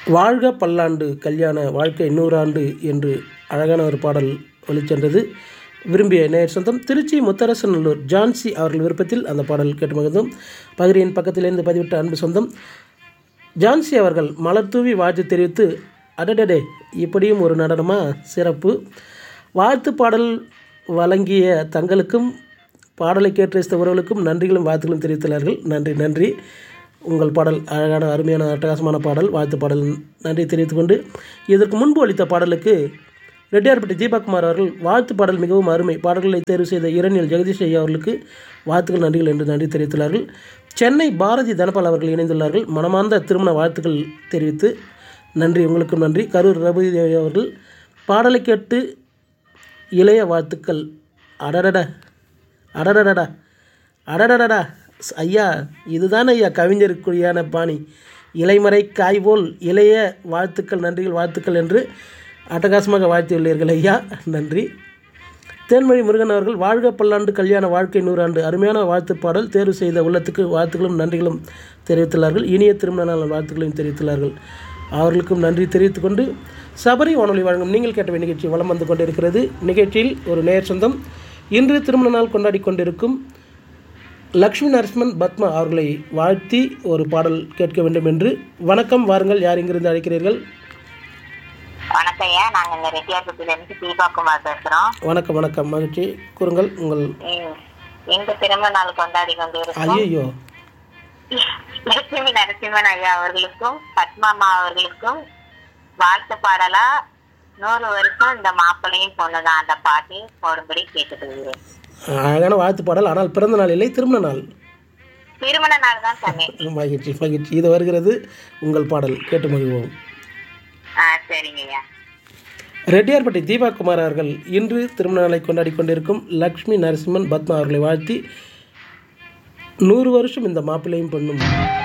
வாழ்க பல்லாண்டு கல்யாண வாழ்க்கை நூறாண்டு என்று அழகான ஒரு பாடல் ஒளிச்சென்றது விரும்பிய நேர் சொந்தம் திருச்சி முத்தரசநல்லூர் ஜான்சி அவர்கள் விருப்பத்தில் அந்த பாடல் கேட்டு மகிழ்ந்தோம் பகிரியின் பக்கத்திலிருந்து பதிவிட்ட அன்பு சொந்தம் ஜான்சி அவர்கள் மலர் தூவி வாழ்த்து தெரிவித்து அடடடே இப்படியும் ஒரு நடனமா சிறப்பு வாழ்த்து பாடல் வழங்கிய தங்களுக்கும் பாடலை கேட்டு ரசித்த உறவுகளுக்கும் நன்றிகளும் வாழ்த்துகளும் தெரிவித்துள்ளார்கள் நன்றி நன்றி உங்கள் பாடல் அழகான அருமையான அட்டகாசமான பாடல் வாழ்த்து பாடல் நன்றி தெரிவித்துக்கொண்டு இதற்கு முன்பு அளித்த பாடலுக்கு ரெட்டியார்பட்டி தீபக்குமார் அவர்கள் வாழ்த்து பாடல் மிகவும் அருமை பாடல்களை தேர்வு செய்த இரணியல் ஜெகதீஷ் ஐயா அவர்களுக்கு வாழ்த்துக்கள் நன்றிகள் என்று நன்றி தெரிவித்துள்ளார்கள் சென்னை பாரதி தனபால் அவர்கள் இணைந்துள்ளார்கள் மனமார்ந்த திருமண வாழ்த்துக்கள் தெரிவித்து நன்றி உங்களுக்கும் நன்றி கரூர் ரகுதி தேவி அவர்கள் பாடலை கேட்டு இளைய வாழ்த்துக்கள் அடடட அடடடடா அடடடடா ஸ்- ஐயா இதுதான் ஐயா கவிஞருக்குரியான பாணி இலைமறை காய் போல் இளைய வாழ்த்துக்கள் நன்றிகள் வாழ்த்துக்கள் என்று அட்டகாசமாக வாழ்த்தியுள்ளீர்கள் ஐயா நன்றி தேன்மொழி முருகன் அவர்கள் வாழ்க பல்லாண்டு கல்யாண வாழ்க்கை நூறாண்டு அருமையான வாழ்த்து பாடல் தேர்வு செய்த உள்ளத்துக்கு வாழ்த்துக்களும் நன்றிகளும் தெரிவித்துள்ளார்கள் இனிய திருமண நாள் வாழ்த்துக்களையும் தெரிவித்துள்ளார்கள் அவர்களுக்கும் நன்றி தெரிவித்துக்கொண்டு சபரி வானொலி வழங்கும் நீங்கள் கேட்ட நிகழ்ச்சி வலம் வந்து கொண்டிருக்கிறது நிகழ்ச்சியில் ஒரு நேர் சொந்தம் இன்று திருமண நாள் கொண்டாடி கொண்டிருக்கும் லக்ஷ்மி நரசிம்மன் பத்மா அவர்களை வாழ்த்தி ஒரு பாடல் கேட்க வேண்டும் என்று வணக்கம் வாருங்கள் யார் இங்கிருந்து அழைக்கிறீர்கள் வணக்கம் ஐயா நாங்க இந்த ரெட்டியார்பட்டியில இருந்து தீபா குமார் பேசுறோம் வணக்கம் வணக்கம் மகிழ்ச்சி கூறுங்கள் உங்கள் ம், இந்த பிறந்த நாள் கொண்டாடி கொண்டிருக்கும் ஐயோ லட்சுமி நரசிம்மன் ஐயா அவர்களுக்கும் பத்மாமா அவர்களுக்கும் வாழ்த்து பாடலா நூறு வருஷம் இந்த மாப்பிள்ளையும் பொண்ணுதான் அந்த பாட்டு போடும்படி கேட்டுக்கொள்கிறேன் அழகான வாழ்த்து பாடல் ஆனால் பிறந்த நாள் இல்லை திருமண நாள் திருமண நாள் தான் சொன்னேன் மகிழ்ச்சி மகிழ்ச்சி இது வருகிறது உங்கள் பாடல் கேட்டு மகிழ்வோம் ஆ சரிங்க ஐயா ரெட்டியார்பட்டி தீபா குமார் அவர்கள் இன்று திருமண நாளை கொண்டாடி கொண்டிருக்கும் லக்ஷ்மி நரசிம்மன் பத்மா அவர்களை வாழ்த்தி நூறு வருஷம் இந்த மாப்பிள்ளையும் பொண்ணும்